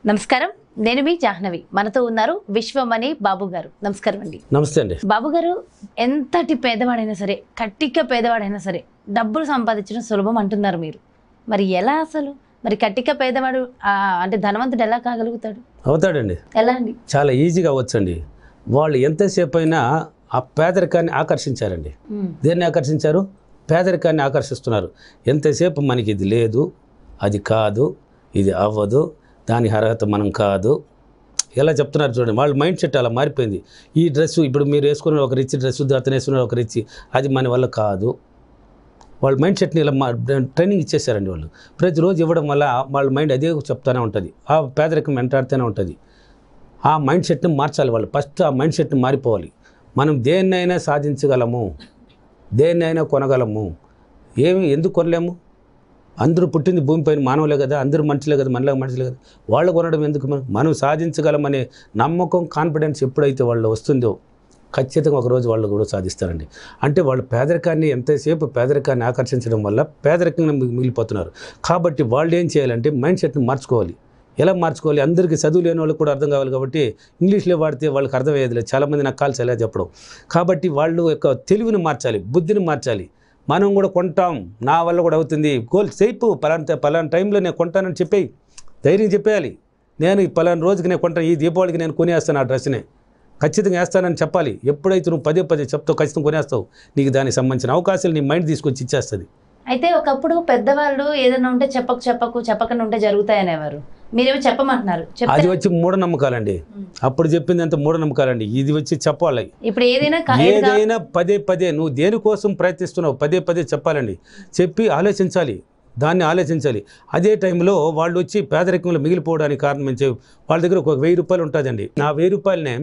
నమస్కారం నేను మీ జాహ్నవి మనతో ఉన్నారు విశ్వమణి బాబు గారు నమస్కారం అండి నమస్తే అండి బాబు గారు ఎంతటి పేదవాడైనా సరే కట్టిక పేదవాడైనా సరే డబ్బులు సంపాదించడం సులభం అంటున్నారు మీరు మరి ఎలా అసలు మరి కట్టిక పేదవాడు ఆ, అంటే ధనవంతుడు ఎలా కాగలుగుతాడు అవుతాడండి ఎలా అండి చాలా ఈజీగా అవ్వచ్చండి వాళ్ళు ఎంతసేపు అయినా ఆ పేదరికాన్ని ఆకర్షించారండి ఉమ్, దేన్ని ఆకర్షించారు పేదరికాన్ని ఆకర్షిస్తున్నారు ఎంతసేపు మనకి ఇది లేదు అది కాదు ఇది అవ్వదు దాని అర్హత మనం కాదు ఎలా చెప్తున్నారు చూడండి వాళ్ళ మైండ్ సెట్ అలా మారిపోయింది ఈ డ్రెస్ ఇప్పుడు మీరు వేసుకున్న ఒక రిచ్ డ్రెస్ అతను వేసుకున్న ఒక రిచ్ అది మన వల్ల కాదు వాళ్ళ మైండ్ సెట్ని ఇలా మా ట్రైనింగ్ ఇచ్చేసారండి వాళ్ళు ప్రతిరోజు ఇవ్వడం వల్ల వాళ్ళ మైండ్ అదే చెప్తానే ఉంటుంది ఆ పేదరికం వెంటాడుతూనే ఉంటుంది ఆ మైండ్ సెట్ని మార్చాలి వాళ్ళు ఫస్ట్ ఆ మైండ్ సెట్ని మారిపోవాలి మనం దేన్నైనా సాధించగలము దేన్నైనా కొనగలము ఏమి ఎందుకు కొనలేము అందరూ పుట్టింది భూమిపైన మానవులే కదా అందరూ మనుషులే కదా మనలాగా మనుషులే కదా వాళ్ళు కొనడం ఎందుకు మనం మనం సాధించగలమనే నమ్మకం కాన్ఫిడెన్స్ ఎప్పుడైతే వాళ్ళు వస్తుందో ఖచ్చితంగా ఒకరోజు వాళ్ళు కూడా సాధిస్తారండి అంటే వాళ్ళు పేదరికాన్ని ఎంతసేపు పేదరికాన్ని ఆకర్షించడం వల్ల పేదరికంగా మిగి- మిగిలిపోతున్నారు కాబట్టి వాళ్ళు ఏం చేయాలంటే మైండ్ సెట్ని మార్చుకోవాలి ఎలా మార్చుకోవాలి అందరికీ చదువు లేని వాళ్ళకి కూడా అర్థం కావాలి కాబట్టి ఇంగ్లీష్లో వాడితే వాళ్ళకి అర్థమయ్యేది లేదు చాలామంది నాకు కాల్స్ ఎలా చెప్పడం కాబట్టి వాళ్ళు యొక్క తెలివిని మార్చాలి బుద్ధిని మార్చాలి మనం కూడా కొంటాం నా వల్ల కూడా అవుతుంది గోల్ సేపు పలానా పలానా టైంలో నేను కొంటానని చెప్పేయి ధైర్యం చెప్పేయాలి నేను ఈ పలానా రోజుకి నేను కొంటాను ఈ దీపావళికి నేను కొనేస్తాను ఆ డ్రెస్ని ఖచ్చితంగా వేస్తానని చెప్పాలి ఎప్పుడైతే నువ్వు పదే పదే చెప్తావు ఖచ్చితంగా కొనేస్తావు నీకు దానికి సంబంధించిన అవకాశాలు నీ మైండ్ తీసుకొచ్చి ఇచ్చేస్తుంది అయితే ఒకప్పుడు పెద్దవాళ్ళు ఏదైనా ఉంటే చెప్పకు చెప్పకు చెప్పకుండా ఉంటే జరుగుతాయనేవారు మీరేమో చెప్పమంటున్నారు చెప్తే అది వచ్చి మూఢనమ్మకాలండి ఉమ్. అప్పుడు చెప్పింది అంత మూఢనమ్మకాలండి ఇది వచ్చి చెప్పాలి ఇప్పుడు ఏదైనా కా- ఏది కా- ఏదైనా పదే పదే నువ్వు దేనికోసం ప్రయత్నిస్తున్నావు పదే పదే చెప్పాలండి చెప్పి ఆలోచించాలి దాన్ని ఆలోచించాలి అదే టైంలో వాళ్ళు వచ్చి పేదరికంలో మిగిలిపోవడానికి కారణం ఏం చేయ వాళ్ళ దగ్గర ఒక వెయ్యి రూపాయలు ఉంటుందండి నా వెయ్యి రూపాయలనే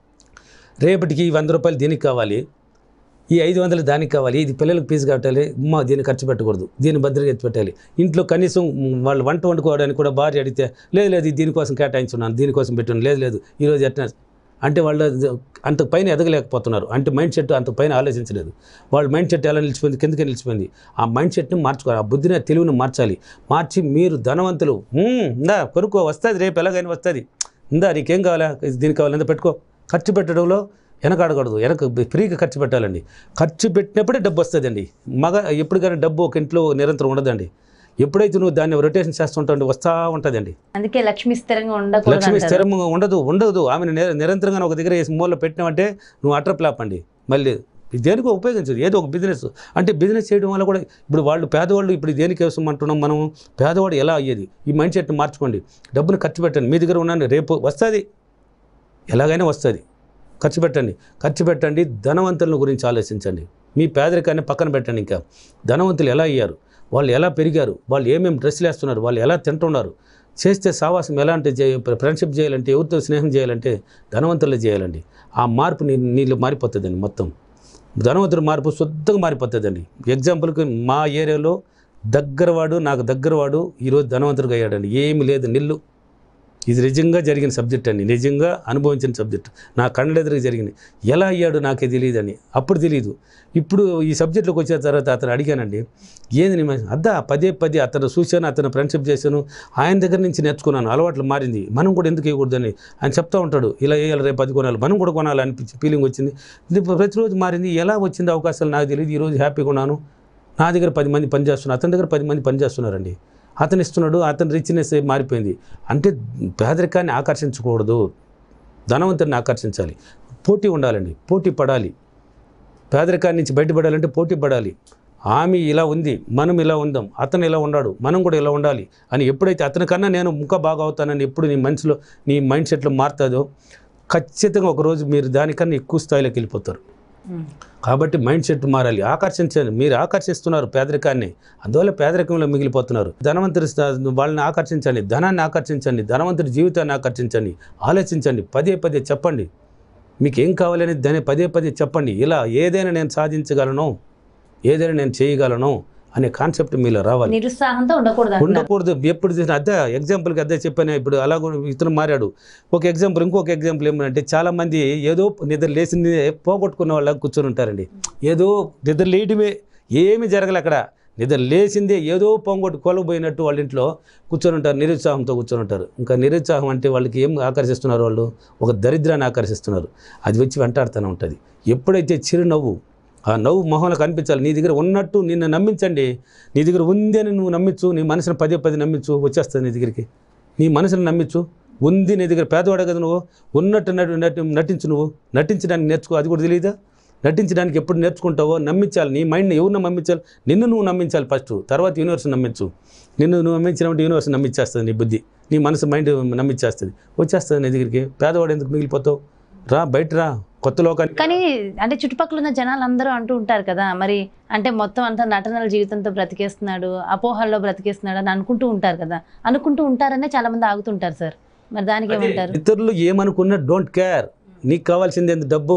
రేపటికి ఈ వంద రూపాయలు దీనికి కావాలి ఈ ఐదు వందలు దానికి కావాలి ఇది పిల్లలకు ఫీజు కట్టాలి అమ్మ దీన్ని ఖర్చు పెట్టకూడదు దీన్ని భద్రత ఎత్తి పెట్టాలి ఇంట్లో కనీసం మ్, వాళ్ళు వంట వండుకోవడానికి కూడా భార్య అడిగితే లేదు లేదు ఇది దీనికోసం కేటాయించున్నాను దీనికోసం పెట్టాను లేదు లేదు ఈరోజు ఎట్లా అంటే వాళ్ళు అంత పైన ఎదగలేకపోతున్నారు అంటే మైండ్ సెట్ అంత పైన ఆలోచించలేదు వాళ్ళ మైండ్ సెట్ ఎలా నిలిచిపోయింది కిందకి నిలిచిపోయింది ఆ మైండ్ సెట్ని మార్చుకోవాలి ఆ బుద్ధిని ఆ తెలివిని మార్చాలి మార్చి మీరు ధనవంతులు "మ్మ్, ఇందా కొనుక్కో వస్తుంది రేపు ఎలాగైనా వస్తుంది ఇందా నీకేం కావాలా ఇది దీనికి కావాలి ఇందా పెట్టుకో ఖర్చు పెట్టడంలో వెనకాడకూడదు వెనక ఫ్రీగా ఖర్చు పెట్టాలండి ఖర్చు పెట్టినప్పుడే డబ్బు వస్తుందండి మగ ఎప్పటికైనా డబ్బు ఒక ఇంట్లో నిరంతరం ఉండదండి ఎప్పుడైతే నువ్వు దాన్ని రొటేషన్ చేస్తుంటావు వస్తూ ఉంటుందండి అందుకే లక్ష్మి స్థిరంగా ఉండకూడదు లక్ష్మి అంటారు. స్థిరంగా ఉండదు ఉండదు ఆమెను నిర- నిరంతరంగా ఒక దగ్గర వేసి మూలలో పెట్టినామంటే నువ్వు అట్ర ప్లాప్ అండి మళ్ళీ ఇది దేనికి ఉపయోగించదు ఏదో ఒక బిజినెస్ అంటే బిజినెస్ చేయడం వల్ల కూడా ఇప్పుడు వాళ్ళు పేదవాళ్ళు ఇప్పుడు దేనికి వేసం అంటున్నాం మనం పేదవాడు ఎలా అయ్యేది ఈ మైండ్ సెట్ని మార్చుకోండి డబ్బును ఖర్చు పెట్టండి మీ దగ్గర ఉన్నాను రేపు వస్తుంది ఎలాగైనా వస్తుంది ఖర్చు పెట్టండి ఖర్చు పెట్టండి ధనవంతుల గురించి ఆలోచించండి మీ పేదరికాన్ని పక్కన పెట్టండి ఇంకా ధనవంతులు ఎలా అయ్యారు వాళ్ళు ఎలా పెరిగారు వాళ్ళు ఏమేమి డ్రెస్సులు వేస్తున్నారు వాళ్ళు ఎలా తింటున్నారు చేస్తే సావాసం ఎలాంటి చేయ ఫ్రెండ్షిప్ చేయాలంటే ఎవరితో స్నేహం చేయాలంటే ధనవంతులు చేయాలండి ఆ మార్పు నీ నీళ్ళు మారిపోతుందండి మొత్తం ధనవంతుడు మార్పు శుద్ధంగా మారిపోతుందండి ఎగ్జాంపుల్కి మా ఏరియాలో దగ్గరవాడు నాకు దగ్గరవాడు ఈరోజు ధనవంతుడిగా అయ్యాడండి ఏమి లేదు నిల్లు ఇది నిజంగా జరిగిన సబ్జెక్ట్ అండి నిజంగా అనుభవించిన సబ్జెక్ట్ నా కళ్ళెదురుగా జరిగింది ఎలా అయ్యాడు నాకే తెలియదని అప్పుడు తెలియదు ఇప్పుడు ఈ సబ్జెక్ట్లోకి వచ్చిన తర్వాత అతను అడిగానండి ఏంది నీ మనిషి? అద్దా పదే పదే అతను చూశాను అతను ఫ్రెండ్షిప్ చేశాను ఆయన దగ్గర నుంచి నేర్చుకున్నాను అలవాట్లు మారింది మనం కూడా ఎందుకు వేయకూడదని ఆయన చెప్తా ఉంటాడు ఇలా వేయాలి రేపు అది కొనాలి మనం కూడా కొనాలి అనిపించి ఫీలింగ్ వచ్చింది ఇది ప్రతిరోజు మారింది ఎలా వచ్చింది అవకాశాలు నాకు తెలియదు ఈరోజు హ్యాపీగా ఉన్నాను నా దగ్గర పది మంది పనిచేస్తున్నారు అతని దగ్గర పది మంది పనిచేస్తున్నారండి అతను ఇస్తున్నాడు అతని రిచ్నెస్ మారిపోయింది అంటే పేదరికాన్ని ఆకర్షించకూడదు ధనవంతుడిని ఆకర్షించాలి పోటీ ఉండాలండి పోటీ పడాలి పేదరికాన్ని నుంచి బయటపడాలంటే పోటీ పడాలి ఆమె ఇలా ఉంది మనం ఇలా ఉందాం అతను ఇలా ఉన్నాడు మనం కూడా ఇలా ఉండాలి అని ఎప్పుడైతే అతని కన్నా నేను ఇంకా బాగా అవుతానని ఎప్పుడు నీ మనసులో నీ మైండ్ సెట్లో మారుతుందో ఖచ్చితంగా ఒకరోజు మీరు దానికన్నా ఎక్కువ స్థాయిలోకి వెళ్ళిపోతారు ఉమ్. కాబట్టి మైండ్ సెట్ మారాలి ఆకర్షించండి మీరు ఆకర్షిస్తున్నారు పేదరికాన్ని అందువల్ల పేదరికంలో మిగిలిపోతున్నారు ధనవంతుడి స్థా- వాళ్ళని ఆకర్షించండి ధనాన్ని ఆకర్షించండి ధనవంతుడి జీవితాన్ని ఆకర్షించండి ఆలోచించండి పదే పదే చెప్పండి మీకు ఏం కావాలని దాన్ని పదే పదే చెప్పండి ఇలా ఏదైనా నేను సాధించగలను ఏదైనా నేను చేయగలను అనే కాన్సెప్ట్ మీలో రావాలి నిరుత్సాహంతో ఉండకూడదు అంటున్నారు. ఉండకూడదు ఎప్పుడు చూసినా అదే ఎగ్జాంపుల్కి అదే చెప్పాను ఇప్పుడు అలా కూడా ఇతను మారాడు ఒక ఎగ్జాంపుల్ ఇంకొక ఎగ్జాంపుల్ ఏమంటే చాలామంది ఏదో నిద్ర లేచింది పోగొట్టుకున్న వాళ్ళ కూర్చొని ఉంటారండి ఏదో నిద్ర లేయడమే ఏమి జరగలే అక్కడ నిద్ర లేచిందే ఏదో పొంగొట్టు కొలబోయినట్టు వాళ్ళ ఇంట్లో కూర్చొని ఉంటారు నిరుత్సాహంతో కూర్చొని ఉంటారు ఇంకా నిరుత్సాహం అంటే వాళ్ళకి ఏం ఆకర్షిస్తున్నారు వాళ్ళు ఒక దరిద్రాన్ని ఆకర్షిస్తున్నారు అది వచ్చి వెంటాడుతూనే ఉంటుంది ఎప్పుడైతే చిరునవ్వు ఆ నవ్వు మొహంలో కనిపించాలి నీ దగ్గర ఉన్నట్టు నిన్ను నమ్మించండి నీ దగ్గర ఉంది అని నువ్వు నమ్మించు నీ మనసును పదే పదే నమ్మించు వచ్చేస్తుంది నీ దగ్గరికి నీ మనసును నమ్మించు ఉంది నీ దగ్గర పేదవాడే కదా నువ్వు ఉన్నట్టు నటి నటి నటించు నువ్వు నటించడానికి నేర్చుకో అది కూడా తెలియదా నటించడానికి ఎప్పుడు నేర్చుకుంటావో నమ్మించాలి నీ మైండ్ని ఎవరిని నమ్మించాలి నిన్ను నువ్వు నమ్మించాలి ఫస్ట్ తర్వాత యూనివర్స్ నమ్మించు నిన్ను నువ్వు నమ్మించినప్పుడు యూనివర్స్ నమ్మించేస్తుంది నీ బుద్ధి నీ మనసు మైండ్ నమ్మించేస్తుంది వచ్చేస్తుంది నీ దగ్గరికి పేదవాడు ఎందుకు మిగిలిపోతావు రా బయట రా కొత్త లోకానికి కానీ అంటే చుట్టుపక్కల ఉన్న జనాలు అందరూ అంటూ ఉంటారు కదా మరి అంటే మొత్తం అంతా నటనల జీవితంతో బ్రతికేస్తున్నాడు అపోహల్లో బ్రతికేస్తున్నాడు అని అనుకుంటూ ఉంటారు కదా అనుకుంటూ ఉంటారనే చాలా మంది ఆగుతుంటారు సార్ మరి దానికి ఏమంటారు ఇతరులు ఏమనుకున్నా డోంట్ కేర్ నీకు కావాల్సింది ఏంది డబ్బు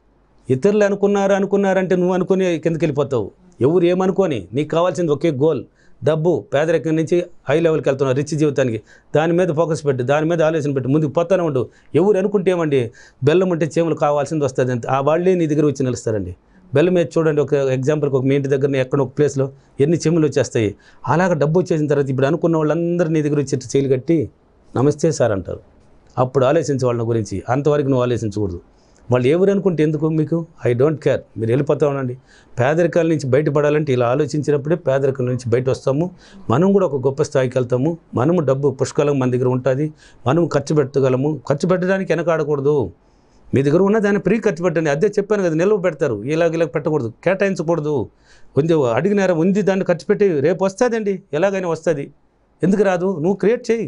ఇతరులు అనుకున్నారు అనుకున్నారంటే నువ్వు అనుకుని కిందకి వెళ్ళిపోతావు ఎవరు ఏమనుకోని నీకు కావాల్సింది ఒకే గోల్ డబ్బు పేదరికం నుంచి హై లెవెల్కి వెళ్తున్నావు రిచ్ జీవితానికి దాని మీద ఫోకస్ పెట్టు దాని మీద ఆలోచన పెట్టు ముందుకు పోతానే ఉండు ఎవరు అనుకుంటే ఏమండి బెల్లం ఉంటే చీమలు కావాల్సింది వస్తుంది అంతే ఆ వాళ్ళే నీ దగ్గర వచ్చి నిలుస్తారండి బెల్లం మీద చూడండి ఒక ఎగ్జాంపుల్కి ఒక మీ ఇంటి దగ్గర ఎక్కడ ఒక ప్లేస్లో ఎన్ని చీమలు వచ్చేస్తాయి అలాగ డబ్బు వచ్చేసిన తర్వాత ఇప్పుడు అనుకున్న వాళ్ళందరూ నీ దగ్గర వచ్చి చేయలు కట్టి నమస్తే సార్ అంటారు అప్పుడు ఆలోచించే వాళ్ళ గురించి అంతవరకు నువ్వు ఆలోచించకూడదు వాళ్ళు ఎవరు అనుకుంటే ఎందుకు మీకు ఐ డోంట్ కేర్ మీరు వెళ్ళిపోతా ఉండండి పేదరికాల నుంచి బయటపడాలంటే ఇలా ఆలోచించినప్పుడే పేదరికం నుంచి బయట వస్తాము మనం కూడా ఒక గొప్ప స్థాయికి వెళ్తాము మనము డబ్బు పుష్కలం మన దగ్గర ఉంటుంది మనం ఖర్చు పెట్టగలము ఖర్చు పెట్టడానికి వెనకాడకూడదు మీ దగ్గర ఉన్న దాన్ని ఫ్రీ ఖర్చు పెట్టండి అదే చెప్పాను కదా నిల్వ పెడతారు ఇలాగ ఇలాగ పెట్టకూడదు కేటాయించకూడదు ఉంది అడిగినారా ఉంది దాన్ని ఖర్చు పెట్టి రేపు వస్తుందండి ఎలాగైనా వస్తుంది ఎందుకు రాదు నువ్వు క్రియేట్ చేయి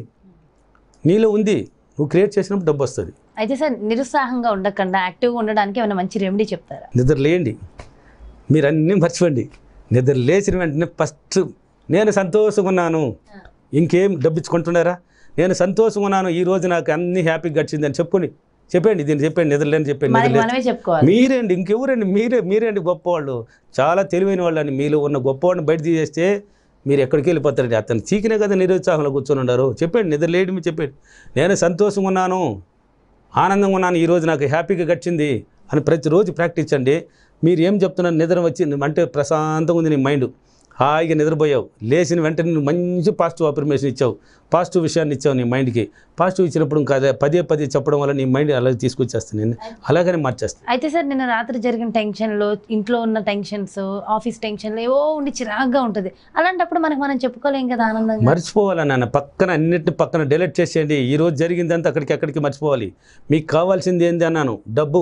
నీలో ఉంది నువ్వు క్రియేట్ చేసినప్పుడు డబ్బు వస్తుంది అయితే సార్ నిరుత్సాహంగా ఉండకుండా యాక్టివ్గా ఉండడానికి ఏమైనా మంచి రెమెడీ చెప్తారా నిద్ర లేండి మీరు అన్నీ మర్చిపోండి నిద్ర లేచిన వెంటనే ఫస్ట్ నేను సంతోషంగా ఉన్నాను ఇంకేం డబ్బిచ్చుకుంటున్నారా నేను సంతోషంగా ఉన్నాను ఈ రోజు నాకు అన్ని హ్యాపీగా గడిచింది అని చెప్పుకొని చెప్పండి దీన్ని చెప్పండి నిద్ర లేని చెప్పండి నిద్ర మనకి లేదు మనమే చెప్పుకోవాలి మీరేండి ఇంకెవరండి మీరే మీరేండి గొప్పవాళ్ళు చాలా తెలివైన వాళ్ళని మీలో ఉన్న గొప్పవాడిని బయట తీసేస్తే మీరు ఎక్కడికి వెళ్ళిపోతారండి అతను చీకినే కదా నిరుత్సాహంలో కూర్చొని ఉన్నారు చెప్పండి నిద్ర లేడి మీరు చెప్పండి నేను సంతోషంగా ఉన్నాను ఆనందంగా ఉన్నాను ఈరోజు నాకు హ్యాపీగా గడిచింది అని ప్రతిరోజు ప్రాక్టీస్ అండి మీరు ఏం చెప్తున్నారు నిద్ర వచ్చింది అంటే ప్రశాంతంగా ఉంది నీ మైండ్ హాయిగా నిద్రపోయావు లేచిన వెంటనే నువ్వు మంచి పాజిటివ్ అఫర్మేషన్ ఇచ్చావు పాజిటివ్ విషయాన్ని ఇచ్చావు నీ మైండ్కి పాజిటివ్ ఇచ్చినప్పుడు ఇంకా అదే పదే పదే చెప్పడం వల్ల నీ మైండ్ అలాగే తీసుకొచ్చేస్తుంది నేను అలాగనే మార్చేస్తాను అయితే సార్ నిన్న రాత్రి జరిగిన టెన్షన్లో ఇంట్లో ఉన్న టెన్షన్స్ ఆఫీస్ టెన్షన్లు ఏవో ఉండి చిరాగ్గా ఉంటుంది అలాంటప్పుడు మనకి మనం చెప్పుకోలేం కదా ఆనందంగా మర్చిపోవాలి నాన్న పక్కన అన్నిటిని పక్కన డిలీట్ చేసేయండి ఈ రోజు జరిగిందంతా అక్కడికి అక్కడికి మర్చిపోవాలి మీకు కావాల్సింది ఏంది అన్నాను డబ్బు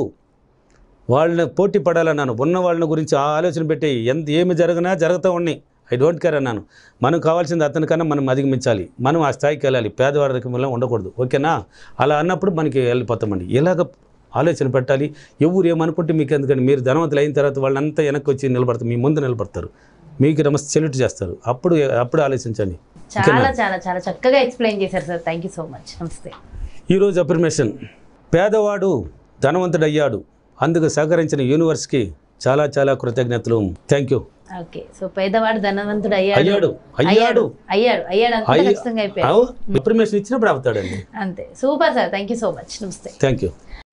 వాళ్ళని పోటీ పడాలన్నాను ఉన్న వాళ్ళని గురించి ఆ ఆలోచన పెట్టి ఎంత ఏమి జరగనా జరుగుతూ ఉన్నాయి ఐ డోంట్ కేర్ అన్నాను మనం కావాల్సింది అతనికన్నా మనం అధిగమించాలి మనం ఆ స్థాయికి వెళ్ళాలి పేదవాడి వల్ల ఉండకూడదు ఓకేనా అలా అన్నప్పుడు మనకి వెళ్ళిపోతామండి ఇలాగ ఆలోచన పెట్టాలి ఎవరు ఏమనుకుంటే మీకు ఎందుకంటే మీరు ధనవంతులు అయిన తర్వాత వాళ్ళంతా వెనక్కి వచ్చి నిలబడతారు మీ ముందు నిలబడతారు మీకు నమస్తే సెల్యూట్ చేస్తారు అప్పుడు అప్పుడు ఆలోచించండి చాలా చాలా చాలా చక్కగా ఎక్స్ప్లెయిన్ చేశారు sir thank you so much నమస్తే ఈరోజు అఫర్మేషన్ పేదవాడు ధనవంతుడయ్యాడు అందుకు సహకరించిన యూనివర్స్కి చాలా చాలా కృతజ్ఞతలు థ్యాంక్ యూ ఓకే సో పేదవాడు ధనవంతుడు అయ్యాడు అయ్యాడు అయ్యాడు అయ్యాడు అయ్యాడు అనుకుంటే అయ్య- ఖచ్చితంగా అయిపోయాడు అవు ఇన్ఫర్మేషన్ ఇచ్చినప్పుడు అవుతాడండి అంతే super sir thank you so much నమస్తే థ్యాంక్ యూ